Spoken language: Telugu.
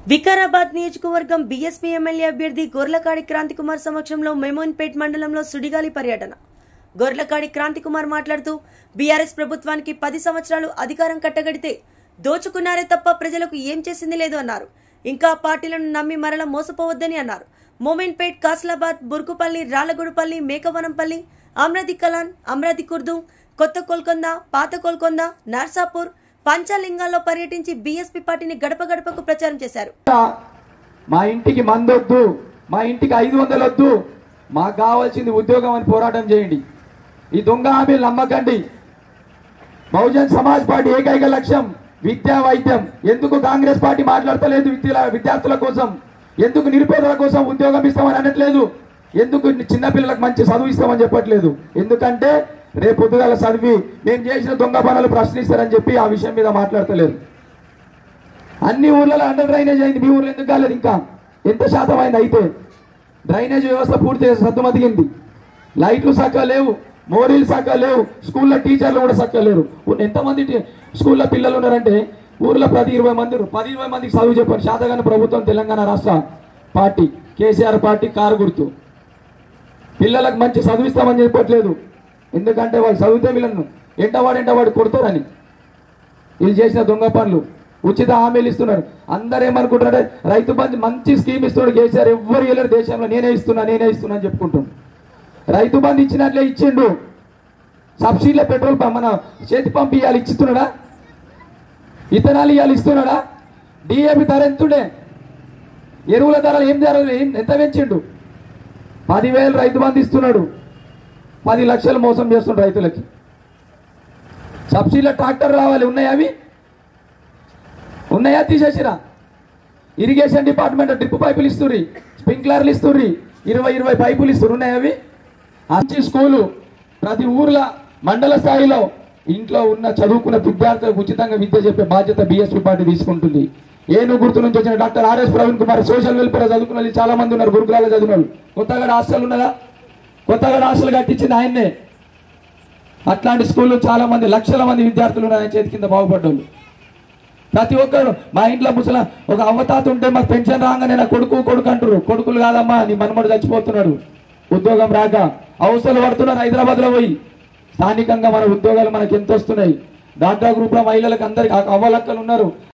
వికారాబాద్ నియోజకవర్గం బీఎస్పీ ఎమ్మెల్యే అభ్యర్థి గొర్లకాడి క్రాంతికుమార్ సమక్షంలో మెమోన్పేట్ మండలంలో సుడిగాలి పర్యటన గొర్లకాడి క్రాంతికుమార్ మాట్లాడుతూ బీఆర్ఎస్ ప్రభుత్వానికి పది సంవత్సరాలు అధికారం కట్టగడితే దోచుకున్నారే తప్ప ప్రజలకు ఏం చేసింది లేదు అన్నారు ఇంకా పార్టీలను నమ్మి మరల మోసపోవద్దని అన్నారు మోమెన్పేట్ కాస్లాబాద్ బుర్కుపల్లి రాళ్లగూడుపల్లి మేకవనంపల్లి అమ్రది కలాన్ అమ్రది కుర్దు కొత్త కోల్కొంద పాత కోల్కొంద నర్సాపూర్ పంచాలింగాల్లో పర్యటించి బీఎస్పీ పార్టీని గడప గడపకు ప్రచారం చేశారు మా ఇంటికి మందొద్దు మా ఇంటికి ఐదు వందలు వద్దు మాకు కావాల్సింది ఉద్యోగం అని పోరాటం చేయండి ఈ దొంగ హామీలు నమ్మకండి బహుజన్ సమాజ్ పార్టీ ఏకైక లక్ష్యం విద్యా వైద్యం ఎందుకు కాంగ్రెస్ పార్టీ మాట్లాడతలేదు విద్యల విద్యార్థుల కోసం ఎందుకు నిరుపేదల కోసం ఉద్యోగం ఇస్తామని అనట్లేదు ఎందుకు చిన్నపిల్లలకు మంచి చదువు ఇస్తామని చెప్పట్లేదు ఎందుకంటే రేపు పొద్దుగాల చదివి మేము చేసిన దొంగ పనులు ప్రశ్నిస్తారని చెప్పి ఆ విషయం మీద మాట్లాడతలేరు అన్ని ఊర్లలో అండర్ డ్రైనేజ్ అయింది మీ ఊర్లో ఎందుకు కాలేదు ఇంకా ఎంత శాతం అయింది అయితే డ్రైనేజ్ వ్యవస్థ పూర్తిగా సద్దుమతిగింది లైట్లు చక్కగా లేవు మోరీలు చక్కగా లేవు స్కూల్లో టీచర్లు కూడా చక్కగా లేరు ఎంతమంది టీ- స్కూల్లో పిల్లలు ఉన్నారంటే ఊర్లో ప్రతి ఇరవై మంది ఉన్నారు. పది ఇరవై మందికి చదువు చెప్పారు శాతగాని ప్రభుత్వం తెలంగాణ రాష్ట్ర పార్టీ కేసీఆర్ పార్టీ కారు గుర్తు పిల్లలకు మంచి చదివిస్తామని చెప్పట్లేదు ఎందుకంటే వాళ్ళు చదివితే వీళ్ళను ఎంటవాడు ఎంటవాడు కొడతారని వీళ్ళు చేసిన దొంగ పనులు ఉచిత హామీలు ఇస్తున్నారు అందరు ఏమనుకుంటారంటే రైతు బంధు మంచి స్కీమ్ ఇస్తున్నాడు కేసీఆర్ ఎవ్వరు వెళ్ళారు దేశంలో నేనే ఇస్తున్నా నేనే ఇస్తున్నా అని చెప్పుకుంటాం రైతు బంధు ఇచ్చినట్లే ఇచ్చిండు సబ్సిడీలో పెట్రోల్ పంప్ మన చేతి పంపు ఇవ్వాలి ఇచ్చిస్తున్నాడా ఇథనాలు ఇవ్వాలి ఇస్తున్నాడా డిఏపి ధర ఎంతుండే ఎరువుల ధరలు ఏం ధర ఏం ఎంత పెంచిండు పదివేలు రైతు బంధు ఇస్తున్నాడు పది లక్షలు మోసం చేస్తుండు రైతులకి సబ్సిడీలో ట్రాక్టర్ రావాలి ఉన్నాయా అవి ఉన్నాయా తీసేసిరా ఇరిగేషన్ డిపార్ట్మెంట్ డ్రిప్ పైపులు ఇస్తుర్రి స్ప్రింక్లర్లు ఇస్తుర్రి ఇరవై ఇరవై పైపులు ఇస్తుర్రు ఉన్నాయా అవి మంచి స్కూలు ప్రతి ఊర్ల మండల స్థాయిలో ఇంట్లో ఉన్న చదువుకున్న విద్యార్థులకు ఉచితంగా విద్య చెప్పే బాధ్యత బీఎస్పీ పార్టీ తీసుకుంటుంది ఏను గుర్తు నుంచి వచ్చిన doctor R S Praveen Kumar social welfare చదువుకున్న వాళ్ళు చాలా మంది ఉన్నారు గురుకులాల్లో చదివిన వాళ్ళు కొత్తగా హాస్టల్ ఉన్నదా కొత్తగా హాస్టల్ కట్టించింది ఆయన్నే అట్లాంటి స్కూల్లో చాలా మంది లక్షల మంది విద్యార్థులు ఉన్నారు ఆయన చేతి కింద బాగుపడ్డారు ప్రతి ఒక్కరు మా ఇంట్లో ముసల ఒక అవ్వతాత ఉంటే మాకు పెన్షన్ రాగానే నా కొడుకు కొడుకు అంటారు కొడుకులు కాదమ్మా నీ మనమడు చచ్చిపోతున్నాడు ఉద్యోగం రాక అవసరాలు పడుతున్నారు హైదరాబాద్ లో పోయి స్థానికంగా మన ఉద్యోగాలు మనకి ఎంత వస్తున్నాయి డాక్టర్ గ్రూప్ లో మహిళలకు అందరికి అవ్వలక్కలు ఉన్నారు